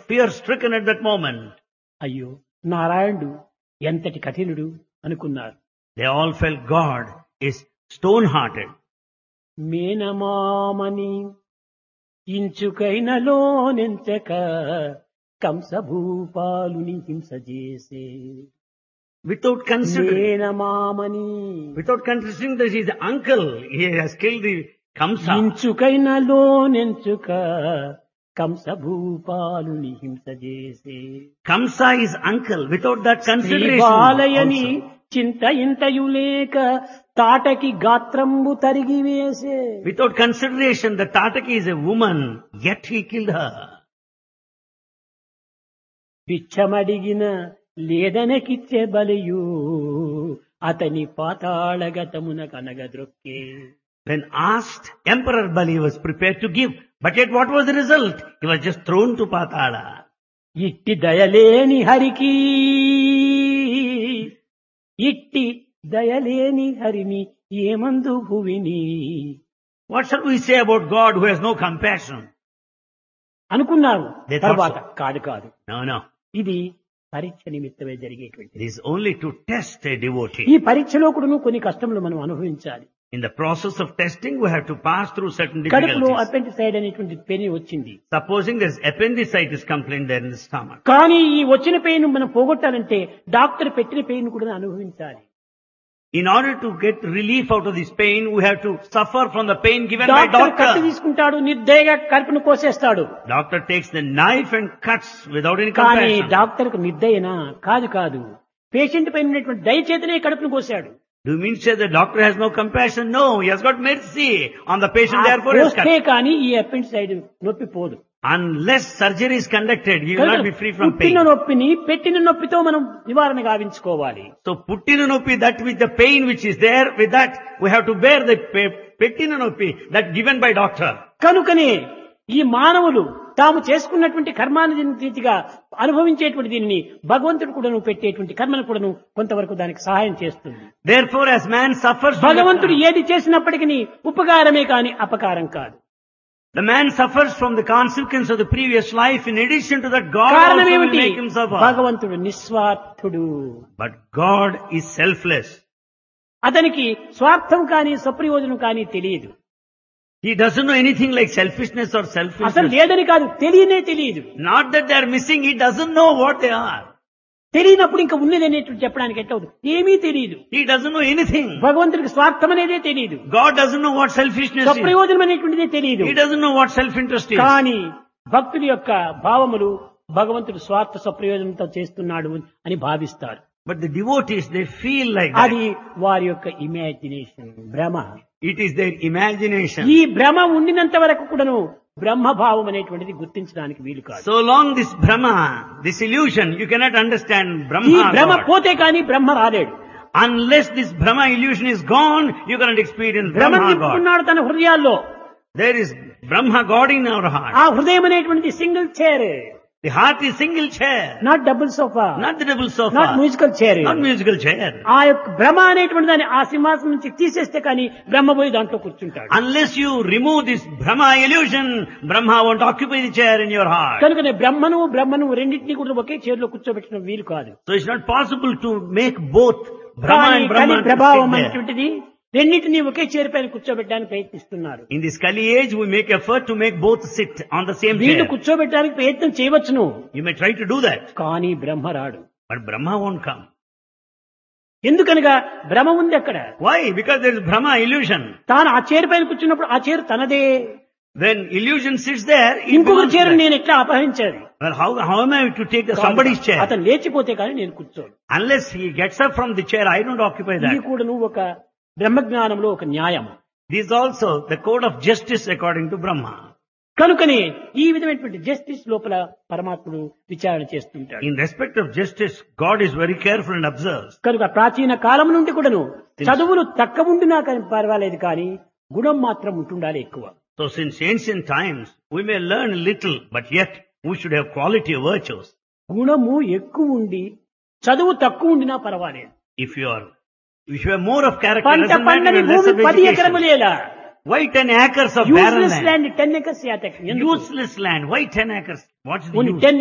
fear stricken at that moment. అయ్యో నారాయణుడు ఎంతటి కఠినుడు అనుకున్నారు They all felt God is stone hearted. మేనమామని ఇంచుకైనలో నెంచక కంసభూపాలుని హింస చేసే Without considering, మేనమామని without considering that his uncle, he has killed the Kamsa. ఇంచుకైనలో నెంచుక కంసభూపాలుని హింస చేసే Kamsa is uncle. Without that consideration, బాలయని also. చింత ఇంతయు లేక తాటకి గాత్రంబు తరిగి వేసే without consideration, the Tataki is a woman, yet he killed her. పిచ్చమడిగిన లేదనకిచ్చే బలియు అతని పాతాళగతమున కనగద్రొక్కే When asked, Emperor Bali was prepared to give. But yet what was the result? He was just thrown to Patala. ఇట్టి దయలేని హరికి ఇట్టి దయలేని హరిని ఏమందు భువిని What shall we say about God who has no compassion? అనుకున్నారు They thought తర్వాత so. కాదు కాదు No, no. ఇది పరీక్ష నిమిత్తమే జరిగేటువంటి It is only to test a devotee. ఈ పరీక్షలో కూడా కొన్ని కష్టములు మనం అనుభవించాలి In the process of testing, we have to pass through certain కడుపులో difficulties. అపెంటిసైడ్ అనేటువంటి పెయిన్ వచ్చింది Supposing there's appendicitis complaint there in the stomach. కానీ ఈ వచ్చిన పెయిన్ మనం పోగొట్టాలంటే డాక్టర్ పెట్టిన పెయిన్ కూడా అనుభవించాలి In order to get relief out of this pain, we have to suffer from the pain given by doctor కత్తి doctor. తీసుకుంటాడు నిర్దయగా కడుపును కోసేస్తాడు Doctor takes the knife and cuts without any కానీ compassion. డాక్టర్ కు నిర్దయనా కాదు కాదు పేషెంట్ పైన ఉన్నటువంటి దయచేతనే కడుపును కోసాడు Do you mean to say the doctor has no compassion? No, he has got mercy on the patient, ఆ therefore he has కోస్తే cut. కానీ ఈ అపెండిసైడ్ నొప్పి పోదు Unless surgery is conducted, he will not be free from పుట్టిన pain. నొప్పిని పెట్టిన నొప్పితో మనం నివారణ గావించుకోవాలి So puttinanupi, that with the pain which is there, with that we have to bear the pe- pettinanupi that given by doctor. కనుకనే ఈ మానవులు తాము చేసుకున్నటువంటి కర్మాన్ని రీతిగా అనుభవించేటువంటి దీనిని భగవంతుడు కూడాను పెట్టేటువంటి కర్మను కూడాను కొంతవరకు దానికి సహాయం చేస్తుంది Therefore, as man suffers from the, భగవంతుడు ఏది చేసినప్పటికీ ఉపకారమే కాని అపకారం కాదు the man suffers from the consequence of the previous life. In addition to that, God కారణం also will ఏమిటి make him suffer. భగవంతుడు నిస్వార్థుడు But God is selfless. అతనికి స్వార్థం కానీ స్వప్రయోజనం కానీ తెలియదు He doesn't know anything like selfishness or అసలు selfishness. లేదని కాదు తెలియనే తెలియదు Not that they are missing, he doesn't know what they are. తెలియనప్పుడు ఇంకా ఉన్నది అనేటువంటి చెప్పడానికి ఎట్టవుతుంది ఏమీ తెలియదు He doesn't know anything. భగవంతుడికి స్వార్థం అనేదే తెలియదు God doesn't know what selfishness is. స్వప్రయోజనం అనేటువంటిదే తెలియదు He doesn't know what self-interest is. కానీ భక్తుడి యొక్క భావములు భగవంతుడు స్వార్థ స్వప్రయోజనంతో చేస్తున్నాడు అని భావిస్తారు But the devotees, they feel like that. అది వారి యొక్క ఇమాజినేషన్ భ్రమ It is their imagination. ఈ భ్రమ ఉండినంత వరకు కూడాను బ్రహ్మభావం అనేటువంటిది గుర్తించడానికి వీలు కాదు So long this Brahma, this illusion, you cannot understand ఈ Brahma భ్రమ God. పోతే కానీ బ్రహ్మ రాలేడు Unless this Brahma illusion is gone, you cannot experience భ్రమ Brahma God. నింపుకున్నాడు తన హృదయాల్లో There is Brahma God in our heart. ఆ హృదయం అనేటువంటిది single chair The heart is single chair, not double sofa not the double sofa, not musical chair not musical chair. ఆ యొక్క భ్రమ అనేటువంటి దాన్ని ఆ సింహాసనం నుంచి తీసేస్తే కానీ బ్రహ్మ పోయి దాంట్లో కూర్చుంటాడు Unless you remove this Brahma illusion, Brahma won't occupy the chair in your heart. కనుకనే బ్రహ్మను బ్రహ్మను రెండింటినీ కూడా ఒకే చైర్లో కూర్చోబెట్టడం వీలు కాదు So it's not possible to make both Brahma కానీ and కలి Brahma to ప్రభావం sit there. అనేటువంటిది రెండింటినీ ఒకే చైర్ పైన కూర్చోబెట్టడానికి ప్రయత్నిస్తున్నారు In this Kali age, we make effort to make both sit on the same వీళ్ళు chair. కూర్చోబెట్టడానికి ప్రయత్నం చేయవచ్చును You may try to do that, కానీ బ్రహ్మ రాడు but Brahma won't come. ఎందుకనగా భ్రమ ఉంది అక్కడ Why? Because there is Brahma illusion. తాను ఆ చైర్ పైన కూర్చున్నప్పుడు ఆ చైర్ తనదే When illusion sits there, it ఇంకొక belongs చైర్ there. నేను ఎట్లా అపహరించాలి Well, how, how am I to take the somebody's chair? అతను లేచిపోతే కానీ నేను కూర్చోను Unless he gets up from the chair, I don't occupy ఇది that. కూడా నువ్వు ఒక బ్రహ్మజ్ఞానంలో ఒక న్యాయం This is also the code of justice according to Brahma. కనుకనే ఈ విధమైనటువంటి జస్టిస్ లోపల పరమాత్ముడు విచారణ చేస్తుంటాడు In respect of justice, God is very careful and observes. కనుక ప్రాచీన కాలం నుండి కూడాను చదువులు తక్కువ ఉండినా కానీ పర్వాలేదు కానీ గుణం మాత్రం ఉంటుండాలి ఎక్కువ So since ancient times, we may learn little, but yet we should have quality of virtues. గుణము ఎక్కువ ఉండి చదువు తక్కువ ఉండినా పర్వాలేదు If you are, if you have more of character, పంట doesn't matter పండని you have less భూమి of పది education. ఎకరములేలా Why 10 acres of barren useless land? Land ten acres యాతక్ Useless land. Why 10 acres? What's the use? Ten